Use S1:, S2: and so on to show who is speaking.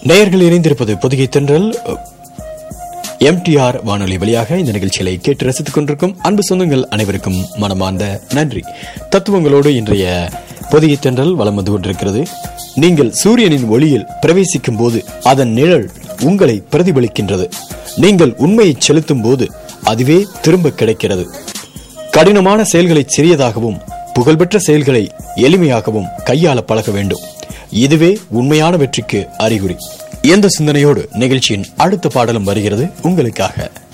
S1: நேயர்கள் இணைந்திருப்பது புதுகை தென்றல் எம்டிஆர் வானொலி வழியாக இந்த நிகழ்ச்சிகளை கேட்டு ரசித்துக் கொண்டிருக்கும் அன்பு சொந்தங்கள் அனைவருக்கும் மனமார்ந்த நன்றி தத்துவங்களோடு இன்றைய பொதிகை தென்றல் வலம் வந்து கொண்டிருக்கிறது நீங்கள் சூரியனின் ஒளியில் பிரவேசிக்கும் போது அதன் நிழல் உங்களை பிரதிபலிக்கின்றது நீங்கள் உண்மையை செலுத்தும் போது அதுவே திரும்ப கிடைக்கிறது கடினமான செயல்களை சிறியதாகவும் புகழ்பெற்ற செயல்களை எளிமையாகவும் கையாள பழக வேண்டும் இதுவே உண்மையான வெற்றிக்கு அறிகுறி எந்த சிந்தனையோடு நிகழ்ச்சியின் அடுத்த பாடலும் வருகிறது உங்களுக்காக